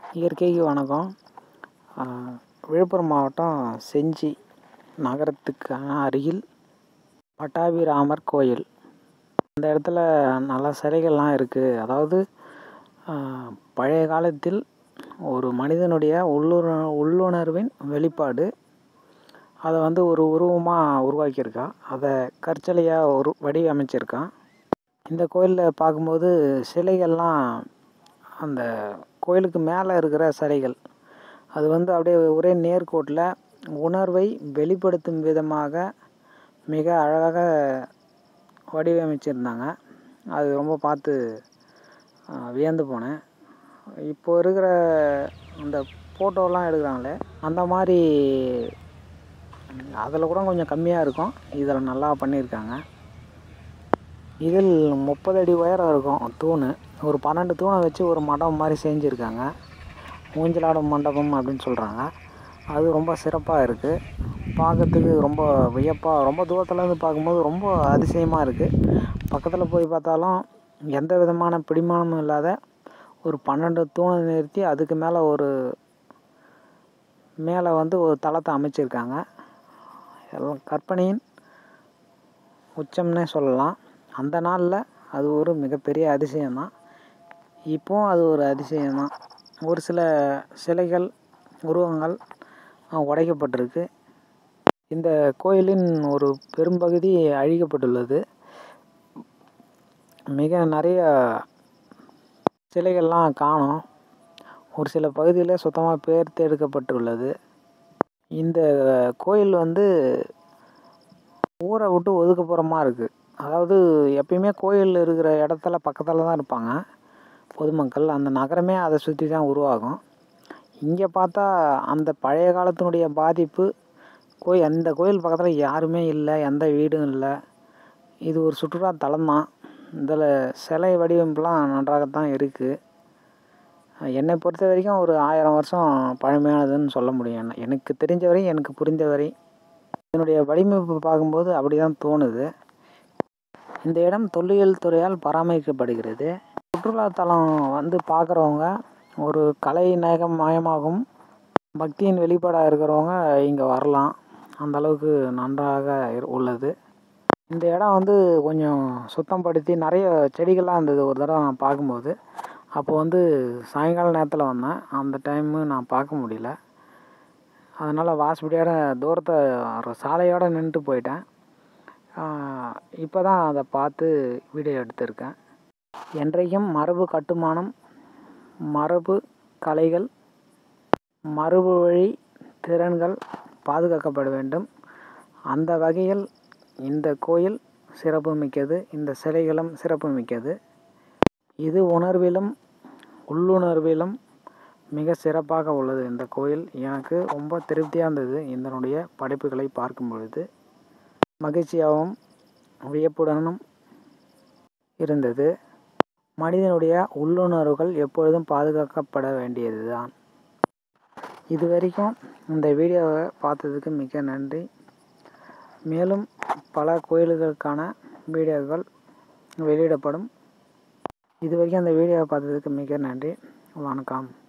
இயற்கைக்கு வணக்கம் விழுப்புரம் மாவட்டம் செஞ்சி நகரத்துக்கு அருகில் பட்டாபிராமர் கோயில் அந்த இடத்துல நல்ல சிலைகள்லாம் இருக்குது அதாவது பழைய காலத்தில் ஒரு மனிதனுடைய உள்ளுண உள்ளுணர்வின் வெளிப்பாடு அதை வந்து ஒரு உருவமாக உருவாக்கியிருக்கான் அதை கற்சிலையாக ஒரு வடிவமைச்சிருக்கான் இந்த கோயிலில் பார்க்கும்போது சிலைகள்லாம் அந்த கோயிலுக்கு மேலே இருக்கிற சிலைகள் அது வந்து அப்படியே ஒரே நேர்கோட்டில் உணர்வை வெளிப்படுத்தும் விதமாக மிக அழகாக வடிவமைச்சிருந்தாங்க அது ரொம்ப பார்த்து வியந்து போனேன் இப்போ இருக்கிற இந்த ஃபோட்டோலாம் எடுக்கிறாங்களே அந்த மாதிரி அதில் கூட கொஞ்சம் கம்மியாக இருக்கும் இதில் நல்லா பண்ணியிருக்காங்க இதில் முப்பது அடி உயரம் இருக்கும் தூண் ஒரு பன்னெண்டு தூணை வச்சு ஒரு மண்டபம் மாதிரி செஞ்சுருக்காங்க ஊஞ்சலாடும் மண்டபம் அப்படின்னு சொல்கிறாங்க அது ரொம்ப சிறப்பாக இருக்குது பார்க்கறதுக்கு ரொம்ப வியப்பாக ரொம்ப தூரத்துலேருந்து பார்க்கும்போது ரொம்ப அதிசயமாக இருக்குது பக்கத்தில் போய் பார்த்தாலும் எந்த விதமான பிடிமானமும் இல்லாத ஒரு பன்னெண்டு தூணை நிறுத்தி அதுக்கு மேலே ஒரு மேலே வந்து ஒரு தளத்தை அமைச்சிருக்காங்க எல்லாம் கற்பனையின் உச்சம்னே சொல்லலாம் அந்த நாளில் அது ஒரு மிகப்பெரிய அதிசயம்தான் இப்போவும் அது ஒரு அதிசயம்தான் ஒரு சில சிலைகள் உருவங்கள் உடைக்கப்பட்டிருக்கு இந்த கோயிலின் ஒரு பெரும்பகுதி அழிக்கப்பட்டுள்ளது மிக நிறைய சிலைகள்லாம் காணும் ஒரு சில பகுதியில் சுத்தமாக பேர்த்து எடுக்கப்பட்டுள்ளது இந்த கோயில் வந்து ஊரை விட்டு ஒதுக்குப்புறமாக இருக்குது அதாவது எப்பயுமே கோயில் இருக்கிற இடத்துல பக்கத்தில் தான் இருப்பாங்க பொதுமக்கள் அந்த நகரமே அதை சுற்றி தான் உருவாகும் இங்கே பார்த்தா அந்த பழைய காலத்தினுடைய பாதிப்பு கோயில் அந்த கோயில் பக்கத்தில் யாருமே இல்லை எந்த வீடும் இல்லை இது ஒரு சுற்றுலா தலம் தான் இதில் சிலை வடிவமைப்புலாம் நன்றாகத்தான் இருக்குது என்னை பொறுத்த வரைக்கும் ஒரு ஆயிரம் வருஷம் பழமையானதுன்னு சொல்ல முடியும் எனக்கு தெரிஞ்ச வரை எனக்கு புரிந்த வரை இதனுடைய வடிவமைப்பு பார்க்கும்போது அப்படி தான் தோணுது இந்த இடம் தொல்லியல் துறையால் பராமரிக்கப்படுகிறது சுற்றுலாத்தலம் வந்து பார்க்குறவங்க ஒரு கலை நயகம் மயமாகும் பக்தியின் வெளிப்பாடாக இருக்கிறவங்க இங்கே வரலாம் அந்த அளவுக்கு நன்றாக உள்ளது இந்த இடம் வந்து கொஞ்சம் சுத்தம் படுத்தி நிறைய செடிகள்லாம் இருந்தது ஒரு தடவை நான் பார்க்கும்போது அப்போ வந்து சாயங்கால நேரத்தில் வந்தேன் அந்த டைமு நான் பார்க்க முடியல அதனால் வாசப்படியோட தூரத்தை சாலையோடு நின்றுட்டு போயிட்டேன் இப்போ தான் அதை பார்த்து வீடியோ எடுத்திருக்கேன் என்றைக்கும் மரபு கட்டுமானம் மரபு கலைகள் மரபு வழி திறன்கள் பாதுகாக்கப்பட வேண்டும் அந்த வகையில் இந்த கோயில் சிறப்பு மிக்கது இந்த சிலைகளும் சிறப்பு மிக்கது இது உணர்விலும் உள்ளுணர்விலும் மிக சிறப்பாக உள்ளது இந்த கோயில் எனக்கு ரொம்ப திருப்தியாக இருந்தது இதனுடைய படைப்புகளை பார்க்கும் பொழுது மகிழ்ச்சியாகவும் வியப்புடனும் இருந்தது மனிதனுடைய உள்ளுணர்வுகள் எப்பொழுதும் பாதுகாக்கப்பட வேண்டியது தான் இது வரைக்கும் இந்த வீடியோவை பார்த்ததுக்கு மிக நன்றி மேலும் பல கோயில்களுக்கான வீடியோக்கள் வெளியிடப்படும் இது வரைக்கும் அந்த வீடியோவை பார்த்ததுக்கு மிக நன்றி வணக்கம்